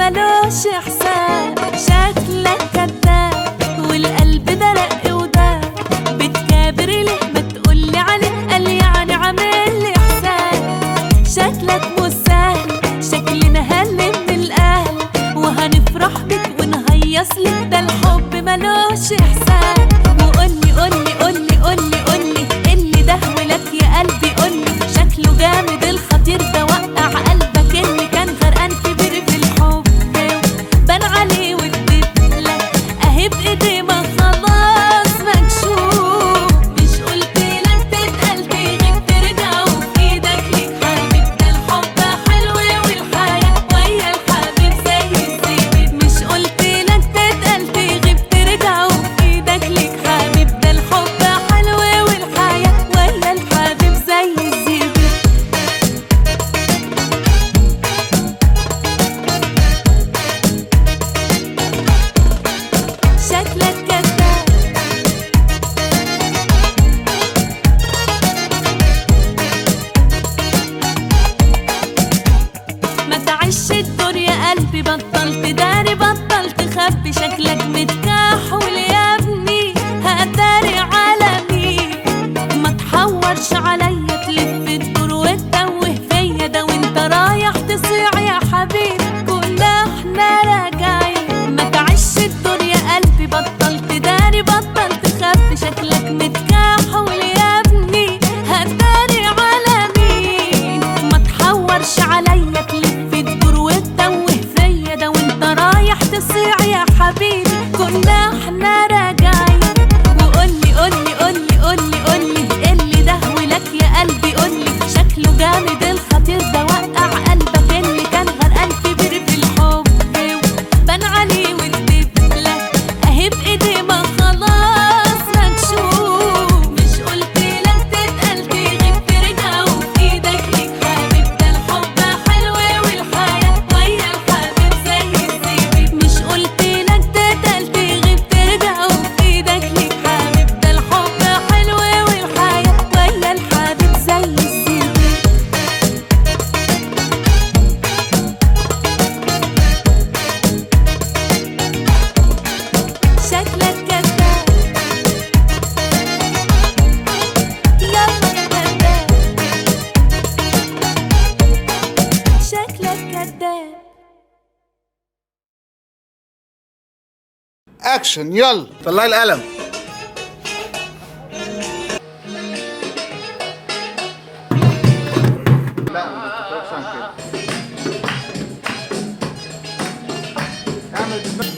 ملوش احساس شكلك كذاب والقلب ده رق وداب بتكابر ليه ما تقولي عليه قال يعني عامل لي احساس شكلك مش سهل شكلنا هل من الاهل وهنفرح بك ونهيص لك ده الحب ملوش احساس وقولي قولي قولي قولي قولي اللي ده ولك يا قلبي قولي شكله جامد الخطير ده وقع قلبك اللي كان غرقان كبير في الحب بان عليه والدبلة اهي بايدي ما خلاص مكشوف مش قلت لك تتقل تغيب ترجع وفي ايدك ليك حبيب ده الحب حلو والحياة ويا الحبيب زي الزبيب مش قلت لك تتقل تغيب ترجع وفي ايدك ليك حبيب ده الحب حلو والحياة ويا الحبيب زي الزبيب شكلك كذاب ما تعيش الدور يا قلبي بطلت داري بطلت خبي شكلك متكحول يا ابني هقدري على مين ما تحورش عليا تلف الدور وتتوه فيا ده وانت رايح تصيع يا حبيبي كنا احنا راجعين ما تعيش الدور يا قلبي بطلت داري بطلت خبي شكلك متكحول يا ابني هقدري على مين ما تحورش عليا تلف الدور وتتوه فيا ده وانت رايح تصيع يا حبيبي كنا احنا راجعين وقولي قولي قولي قولي قولي اللي ده ولك يا قلبي قولي شكله جامد الخطير ده وقع قلبك اللي كان غرقان كبير في الحب بان عليه والدبلة اهي بايدي ما خلاص مكشوف مش قلت لك تتقل تغيب ترجع وفي ايدك ليك حبيب ده الحب حلو والحياة ويا الحبيب زي الزبيب مش قلت لك تتقل تغيب ترجع وفي ايدك ليك حبيب ده الحب حلو والحياة ويا الحبيب زي الزبيب شكلك كذاب يلا يا كذاب شكلك كذاب اكشن يلا طلعي القلم لا ما تتوقفش عن كده اعمل بدماغك